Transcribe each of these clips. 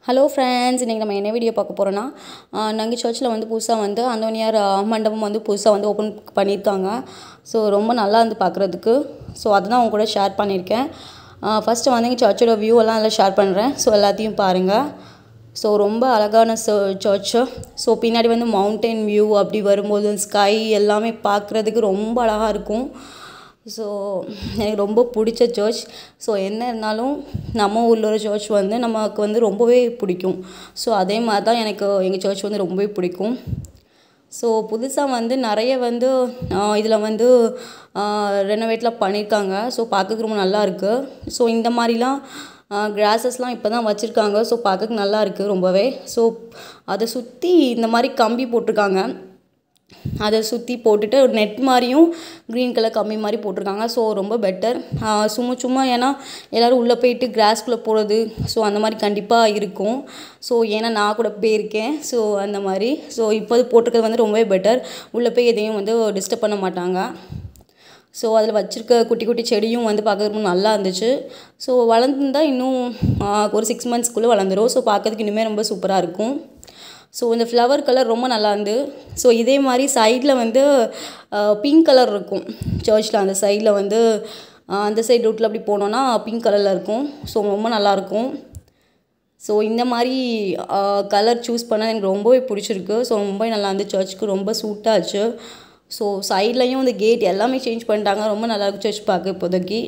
hello friends இன்றைக்கி நம்ம என்ன வீடியோ பார்க்க போகிறோன்னா நாங்கள் சர்ச்சில் வந்து புதுசாக வந்து அந்தோனியார் மண்டபம் வந்து புதுசாக வந்து ஓப்பன் பண்ணியிருக்காங்க ஸோ ரொம்ப நல்லா இருந்து பார்க்குறதுக்கு ஸோ அதுதான் அவங்க கூட ஷேர் பண்ணியிருக்கேன் ஃபஸ்ட்டு வந்து எங்கள் சர்ச்சோட வியூ எல்லாம் அதில் ஷேர் பண்ணுறேன் ஸோ எல்லாத்தையும் பாருங்கள் ஸோ ரொம்ப அழகான சர்ச்சு ஸோ பின்னாடி வந்து மவுண்டன் வியூ அப்படி வரும்போது ஸ்கை எல்லாமே பார்க்குறதுக்கு ரொம்ப அழகாக இருக்கும் ஸோ எனக்கு ரொம்ப பிடிச்ச சர்ச் ஸோ என்ன இருந்தாலும் நம்ம ஊரில் ஒரு சர்ச் வந்து நமக்கு வந்து ரொம்பவே பிடிக்கும் ஸோ அதே மாதிரி தான் எனக்கு எங்கள் சர்ச் வந்து ரொம்பவே பிடிக்கும் ஸோ புதுசாக வந்து நிறைய வந்து இதில் வந்து ரெனோவேட்லாம் பண்ணியிருக்காங்க ஸோ பார்க்கறதுக்கு ரொம்ப நல்லா இருக்குது ஸோ இந்த மாதிரிலாம் கிராஸஸ்லாம் இப்போ தான் வச்சுருக்காங்க ஸோ பார்க்கறதுக்கு நல்லா இருக்குது ரொம்பவே ஸோ அதை சுற்றி இந்த மாதிரி கம்பி போட்டிருக்காங்க அதை சுற்றி போட்டுட்டு ஒரு நெட் மாதிரியும் க்ரீன் கலர் கம்பி மாதிரி போட்டிருக்காங்க ஸோ ரொம்ப பெட்டர் சும்மா சும்மா ஏன்னா எல்லோரும் உள்ளே போயிட்டு கிராஸ்குள்ளே போகிறது ஸோ அந்த மாதிரி கண்டிப்பாக இருக்கும் ஸோ ஏன்னா நான் கூட போயிருக்கேன் ஸோ அந்த மாதிரி ஸோ இப்போ போட்டிருக்கிறது வந்து ரொம்பவே பெட்டர் உள்ளே போய் எதையும் வந்து டிஸ்டர்ப் பண்ண மாட்டாங்க ஸோ அதில் வச்சுருக்க குட்டி குட்டி செடியும் வந்து பார்க்கறதுக்கு நல்லா இருந்துச்சு ஸோ வளர்ந்துருந்தா இன்னும் ஒரு சிக்ஸ் மந்த்ஸ்க்குள்ளே வளர்ந்துடும் ஸோ பார்க்கறதுக்கு இனிமேல் ரொம்ப சூப்பராக இருக்கும் ஸோ இந்த ஃப்ளவர் கலர் ரொம்ப நல்லா இருந்து ஸோ இதே மாதிரி சைடில் வந்து பிங்க் கலர் இருக்கும் சர்ச்சில் அந்த சைடில் வந்து அந்த சைடு ரூட்டில் அப்படி போனோன்னா பிங்க் கலரில் இருக்கும் ஸோ ரொம்ப நல்லாயிருக்கும் ஸோ இந்த மாதிரி கலர் சூஸ் பண்ண எனக்கு ரொம்பவே பிடிச்சிருக்கு ஸோ ரொம்ப நல்லா இருந்து சர்ச்சுக்கு ரொம்ப சூட்டாச்சு ஸோ சைட்லேயும் இந்த கேட் எல்லாமே சேஞ்ச் பண்ணிட்டாங்க ரொம்ப நல்லா இருக்கு சர்ச் பார்க்க இப்போதைக்கு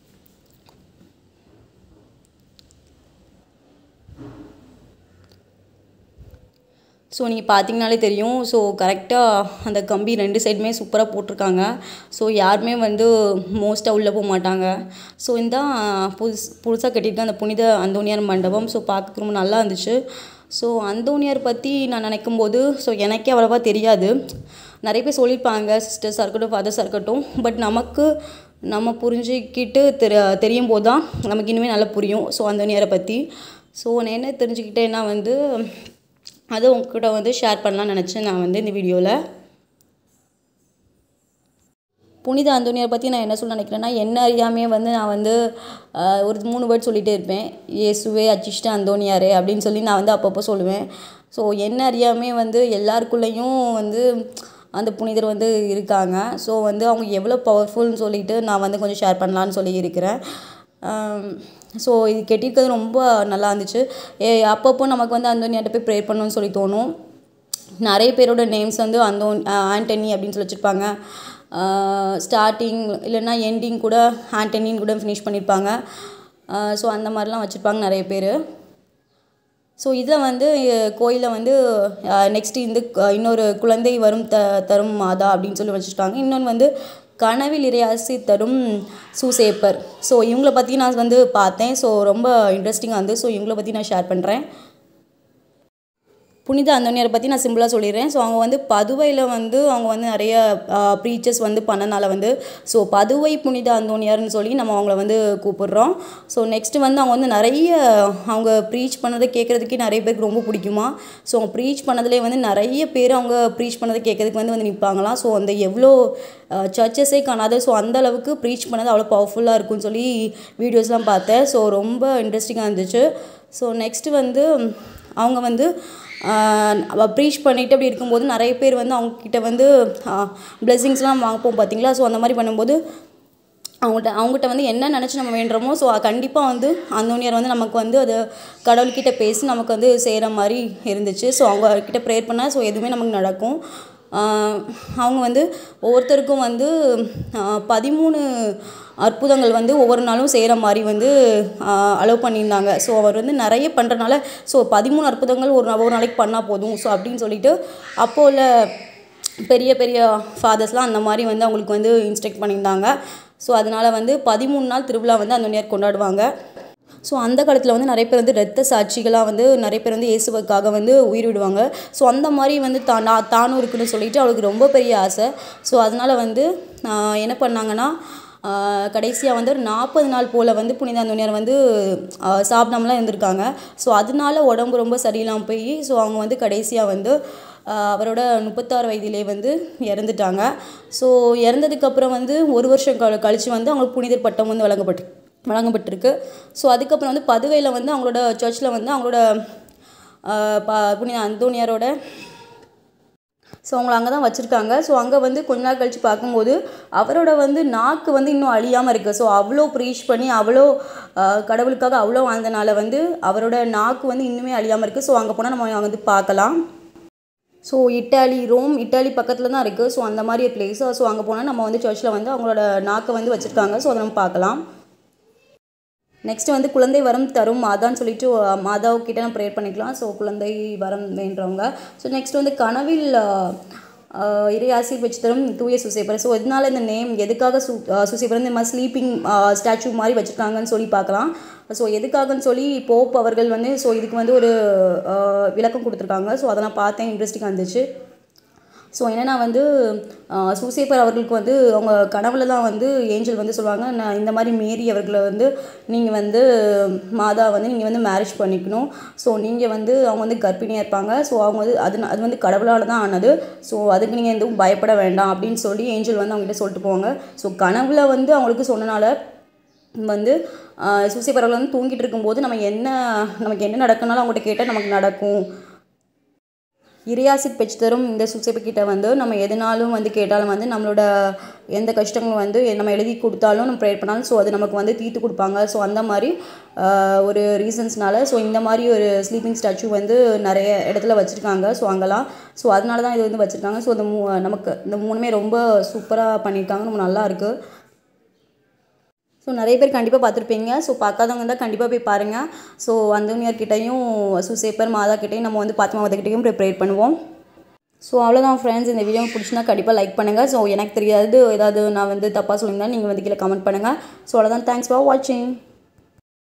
ஸோ நீங்கள் பார்த்தீங்கனாலே தெரியும் ஸோ கரெக்டாக அந்த கம்பி ரெண்டு சைடுமே சூப்பராக போட்டிருக்காங்க ஸோ யாருமே வந்து மோஸ்ட்டாக உள்ளே போக மாட்டாங்க ஸோ இந்த புதுசு புதுசாக கட்டியிருக்க அந்த புனித அந்தோனியார் மண்டபம் ஸோ பார்க்க ரொம்ப நல்லா இருந்துச்சு ஸோ அந்தோனியார் பற்றி நான் நினைக்கும் போது ஸோ எனக்கே அவ்வளோவா தெரியாது நிறைய பேர் சொல்லியிருப்பாங்க சிஸ்டர்ஸாக இருக்கட்டும் ஃபாதர்ஸாக இருக்கட்டும் பட் நமக்கு நம்ம புரிஞ்சுக்கிட்டு தெரி தெரியும் போது தான் நமக்கு இனிமேல் நல்லா புரியும் ஸோ அந்தோனியாரை பற்றி ஸோ நான் என்ன தெரிஞ்சுக்கிட்டேன்னா வந்து அதை உங்ககிட்ட வந்து ஷேர் பண்ணலாம்னு நினச்சேன் நான் வந்து இந்த வீடியோவில் புனித அந்தோனியார் பற்றி நான் என்ன சொல்ல நினைக்கிறேன்னா என்ன அறியாமே வந்து நான் வந்து ஒரு மூணு வேர்ட் சொல்லிகிட்டே இருப்பேன் இயேசுவே அச்சிஷ்ட அந்தோனியாரே அப்படின்னு சொல்லி நான் வந்து அப்பப்போ சொல்லுவேன் ஸோ என்ன அறியாமே வந்து எல்லாருக்குள்ளேயும் வந்து அந்த புனிதர் வந்து இருக்காங்க ஸோ வந்து அவங்க எவ்வளோ பவர்ஃபுல்னு சொல்லிட்டு நான் வந்து கொஞ்சம் ஷேர் பண்ணலான்னு சொல்லி இருக்கிறேன் ஸோ இது கெட்டிருக்கிறது ரொம்ப நல்லா இருந்துச்சு ஏ அப்பப்போ நமக்கு வந்து அந்தோனியாட்ட போய் ப்ரே பண்ணணும்னு சொல்லி தோணும் நிறைய பேரோட நேம்ஸ் வந்து அந்தோ ஆண்டனி அப்படின்னு சொல்லி வச்சுருப்பாங்க ஸ்டார்டிங் இல்லைன்னா எண்டிங் கூட ஆண்டனின்னு கூட ஃபினிஷ் பண்ணியிருப்பாங்க ஸோ அந்த மாதிரிலாம் வச்சுருப்பாங்க நிறைய பேர் ஸோ இதில் வந்து கோயிலில் வந்து நெக்ஸ்ட்டு இந்த இன்னொரு குழந்தை வரும் த தரும் மாதா அப்படின்னு சொல்லி வச்சுருக்காங்க இன்னொன்று வந்து கனவில் இறையாசி தரும் சூசேப்பர் ஸோ இவங்கள பற்றி நான் வந்து பார்த்தேன் ஸோ ரொம்ப இன்ட்ரெஸ்டிங்காக வந்து ஸோ இவங்கள பற்றி நான் ஷேர் பண்ணுறேன் புனித அந்தோனியாரை பற்றி நான் சிம்பிளாக சொல்லிடுறேன் ஸோ அவங்க வந்து பதுவையில் வந்து அவங்க வந்து நிறைய ப்ரீச்சர்ஸ் வந்து பண்ணனால வந்து ஸோ பதுவை புனித அந்தோனியார்னு சொல்லி நம்ம அவங்கள வந்து கூப்பிடுறோம் ஸோ நெக்ஸ்ட்டு வந்து அவங்க வந்து நிறைய அவங்க ப்ரீச் பண்ணதை கேட்குறதுக்கே நிறைய பேருக்கு ரொம்ப பிடிக்குமா ஸோ அவங்க ப்ரீச் பண்ணதுலேயே வந்து நிறைய பேர் அவங்க ப்ரீச் பண்ணதை கேட்கறதுக்கு வந்து வந்து நிற்பாங்களாம் ஸோ அந்த எவ்வளோ சர்ச்சஸே காணாது ஸோ அந்த அளவுக்கு ப்ரீச் பண்ணது அவ்வளோ பவர்ஃபுல்லாக இருக்கும்னு சொல்லி வீடியோஸ்லாம் பார்த்தேன் ஸோ ரொம்ப இன்ட்ரெஸ்டிங்காக இருந்துச்சு ஸோ நெக்ஸ்ட்டு வந்து அவங்க வந்து ப்ரீச் பண்ணிவிட்டு அப்படி இருக்கும்போது நிறைய பேர் வந்து அவங்கக்கிட்ட வந்து பிளெஸிங்ஸ்லாம் வாங்கப்போம் பார்த்தீங்களா ஸோ அந்த மாதிரி பண்ணும்போது அவங்கள்ட்ட அவங்ககிட்ட வந்து என்ன நினச்சி நம்ம வேண்டுறோமோ ஸோ கண்டிப்பாக வந்து அந்தோனியார் வந்து நமக்கு வந்து அது கடவுள்கிட்ட பேசி நமக்கு வந்து செய்கிற மாதிரி இருந்துச்சு ஸோ அவங்கக்கிட்ட ப்ரேயர் பண்ணால் ஸோ எதுவுமே நமக்கு நடக்கும் அவங்க வந்து ஒவ்வொருத்தருக்கும் வந்து பதிமூணு அற்புதங்கள் வந்து ஒவ்வொரு நாளும் செய்கிற மாதிரி வந்து அலோவ் பண்ணியிருந்தாங்க ஸோ அவர் வந்து நிறைய பண்ணுறனால ஸோ பதிமூணு அற்புதங்கள் ஒரு ஒரு நாளைக்கு பண்ணால் போதும் ஸோ அப்படின்னு சொல்லிட்டு அப்போ உள்ள பெரிய பெரிய ஃபாதர்ஸ்லாம் அந்த மாதிரி வந்து அவங்களுக்கு வந்து இன்ஸ்ட்ரக்ட் பண்ணியிருந்தாங்க ஸோ அதனால் வந்து பதிமூணு நாள் திருவிழா வந்து அந்த நேர் கொண்டாடுவாங்க ஸோ அந்த காலத்தில் வந்து நிறைய பேர் வந்து ரத்த சாட்சிகளாக வந்து நிறைய பேர் வந்து இயேசுவுக்காக வந்து உயிர் விடுவாங்க ஸோ அந்த மாதிரி வந்து தான் தானும் இருக்குன்னு சொல்லிட்டு அவளுக்கு ரொம்ப பெரிய ஆசை ஸோ அதனால் வந்து என்ன பண்ணாங்கன்னா கடைசியாக வந்து ஒரு நாற்பது நாள் போல் வந்து புனித அந்தோனியார் வந்து சாப்பிடாமலாம் இருந்திருக்காங்க ஸோ அதனால உடம்பு ரொம்ப சரியில்லாமல் போய் ஸோ அவங்க வந்து கடைசியாக வந்து அவரோட முப்பத்தாறு வயதிலே வந்து இறந்துட்டாங்க ஸோ இறந்ததுக்கப்புறம் வந்து ஒரு வருஷம் கழி கழித்து வந்து அவங்களுக்கு புனிதர் பட்டம் வந்து வழங்கப்பட்டு வழங்கப்பட்டிருக்கு ஸோ அதுக்கப்புறம் வந்து பதுவையில் வந்து அவங்களோட சர்ச்சில் வந்து அவங்களோட ஆஹ் பா புனித அந்தோனியாரோட ஸோ அவங்கள அங்கே தான் வச்சுருக்காங்க ஸோ அங்கே வந்து கொஞ்ச நாள் கழித்து பார்க்கும்போது அவரோட வந்து நாக்கு வந்து இன்னும் அழியாமல் இருக்குது ஸோ அவ்வளோ ப்ரீச் பண்ணி அவ்வளோ ஆஹ் கடவுளுக்காக அவ்வளோ வாழ்ந்தனால வந்து அவரோட நாக்கு வந்து இன்னுமே அழியாமல் இருக்குது ஸோ அங்கே போனால் நம்ம வந்து பார்க்கலாம் ஸோ இட்டாலி ரோம் இட்டாலி பக்கத்தில் தான் இருக்குது ஸோ அந்த மாதிரி ஒரு பிளேஸ் ஸோ அங்கே போனால் நம்ம வந்து சர்ச்சில் வந்து அவங்களோட நாக்கை வந்து வச்சுருக்காங்க ஸோ அதை நம்ம பார்க்கலாம் நெக்ஸ்ட் வந்து குழந்தை வரம் தரும் மாதான்னு சொல்லிட்டு அஹ், மாதாவுக்கிட்ட நம்ம ப்ரேயர் பண்ணிக்கலாம் ஸோ குழந்தை வரம் வேண்டவங்க ஸோ நெக்ஸ்ட் வந்து கனவில் அஹ், அஹ், இறை ஆசீர் வச்சு தரும் தூய சுசேப்பர் ஸோ இதனால இந்த நேம் எதுக்காக சு சுசேப்பர் இந்த மாதிரி ஸ்லீப்பிங் ஸ்டாச்சு மாதிரி வச்சுருக்காங்கன்னு சொல்லி பார்க்கலாம் ஸோ எதுக்காகன்னு சொல்லி போப் அவர்கள் வந்து ஸோ இதுக்கு வந்து ஒரு அஹ், விளக்கம் கொடுத்துருக்காங்க ஸோ அதை நான் பார்த்தேன் இன்ட்ரெஸ்டிங்காக இருந்துச்சு ஸோ என்னென்னா வந்து ஆஹ், சூசேப்பர் அவர்களுக்கு வந்து அவங்க கனவுல தான் வந்து ஏஞ்சல் வந்து சொல்லுவாங்க நான் இந்த மாதிரி மேரி அவர்களை வந்து நீங்கள் வந்து மாதா வந்து நீங்கள் வந்து மேரேஜ் பண்ணிக்கணும் ஸோ நீங்கள் வந்து அவங்க வந்து கர்ப்பிணியாக இருப்பாங்க ஸோ அவங்க வந்து அது அது வந்து கடவுளால் தான் ஆனது ஸோ அதுக்கு நீங்கள் எதுவும் பயப்பட வேண்டாம் அப்படின்னு சொல்லி ஏஞ்சல் வந்து அவங்ககிட்ட சொல்லிட்டு போவாங்க ஸோ கனவுல வந்து அவங்களுக்கு சொன்னனால வந்து சூசேப்பர் அவர்கள் வந்து தூங்கிட்டு இருக்கும்போது நம்ம என்ன நமக்கு என்ன நடக்குனாலும் அவங்ககிட்ட கேட்டால் நமக்கு நடக்கும் இறையாசிட் பெற்று தரும் இந்த சுசைப்பு கிட்ட வந்து நம்ம எதுனாலும் வந்து கேட்டாலும் வந்து நம்மளோட எந்த கஷ்டங்களும் வந்து நம்ம எழுதி கொடுத்தாலும் நம்ம ப்ரேயர் பண்ணாலும் ஸோ அது நமக்கு வந்து தீர்த்து கொடுப்பாங்க ஸோ அந்த மாதிரி ஆஹ், ஒரு ரீசன்ஸ்னால ஸோ இந்த மாதிரி ஒரு ஸ்லீப்பிங் ஸ்டாச்சு வந்து நிறைய இடத்துல வச்சுருக்காங்க ஸோ அங்கெல்லாம் ஸோ அதனால தான் இது வந்து வச்சுருக்காங்க ஸோ இந்த மூ நமக்கு இந்த மூணுமே ரொம்ப சூப்பராக பண்ணியிருக்காங்க ரொம்ப நல்லா இருக்குது ஸோ நிறைய பேர் கண்டிப்பாக பார்த்துருப்பீங்க ஸோ பார்க்காதவங்க தான் கண்டிப்பாக போய் பாருங்கள் ஸோ அந்தோனியார்கிட்டையும் சுசேப்பர் மாதா கிட்டையும் நம்ம வந்து பாத்திமா கிட்டையும் ப்ரிப்பேர் பண்ணுவோம் ஸோ அவ்வளோதான் ஃப்ரெண்ட்ஸ் இந்த வீடியோ பிடிச்சினா கண்டிப்பாக லைக் பண்ணுங்கள் ஸோ எனக்கு தெரியாது ஏதாவது நான் வந்து தப்பாக சொல்லியிருந்தா நீங்கள் வந்து கீழே கமெண்ட் பண்ணுங்கள் ஸோ அவ்வளோதான் தேங்க்ஸ் ஃபார் வாட்சிங்